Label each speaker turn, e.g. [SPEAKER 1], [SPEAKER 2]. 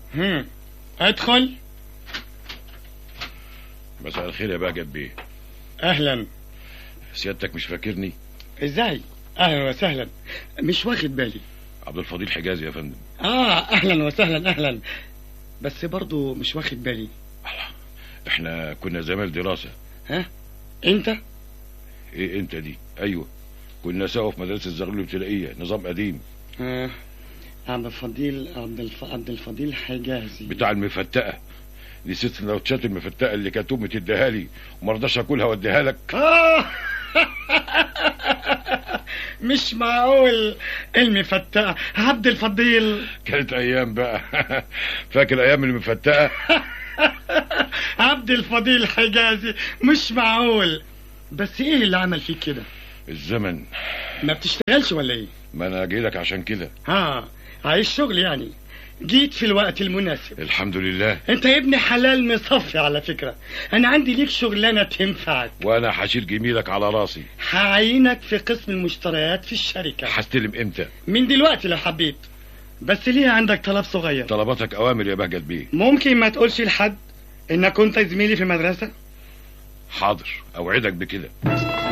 [SPEAKER 1] هم. ادخل
[SPEAKER 2] مساء الخير يا بهجت بيه
[SPEAKER 1] اهلا
[SPEAKER 2] سيادتك مش فاكرني
[SPEAKER 1] ازاي اهلا وسهلا مش واخد بالي
[SPEAKER 2] عبد الفضيل حجازي يا فندم
[SPEAKER 1] اه اهلا وسهلا اهلا بس برضو مش واخد بالي
[SPEAKER 2] احنا كنا زمايل دراسة
[SPEAKER 1] ها انت
[SPEAKER 2] ايه انت دي ايوه كنا سوا في مدرسة الزغلول الابتدائية نظام قديم
[SPEAKER 1] آه. عبد الفضيل عبد الف... عبد الفضيل حجازي
[SPEAKER 2] بتاع المفتقة نسيت سندوتشات المفتقة اللي كانت امي تديها لي وما رضاش اكلها واديها لك
[SPEAKER 1] آه. مش معقول المفتقة عبد الفضيل
[SPEAKER 2] كانت ايام بقى فاكر ايام المفتقة
[SPEAKER 1] عبد الفضيل حجازي مش معقول بس ايه اللي عمل فيك كده
[SPEAKER 2] الزمن
[SPEAKER 1] ما بتشتغلش ولا ايه
[SPEAKER 2] ما انا جاي لك عشان كده
[SPEAKER 1] ها عايز شغل يعني جيت في الوقت المناسب
[SPEAKER 2] الحمد لله
[SPEAKER 1] انت يا ابن حلال مصفي على فكرة انا عندي ليك شغلانة تنفعك
[SPEAKER 2] وانا هشيل جميلك على راسي
[SPEAKER 1] هعينك في قسم المشتريات في الشركة
[SPEAKER 2] هستلم امتى
[SPEAKER 1] من دلوقتي لو حبيت بس ليه عندك طلب صغير
[SPEAKER 2] طلباتك اوامر يا بهجت بيه
[SPEAKER 1] ممكن ما تقولش لحد انك كنت زميلي في مدرسة
[SPEAKER 2] حاضر اوعدك بكده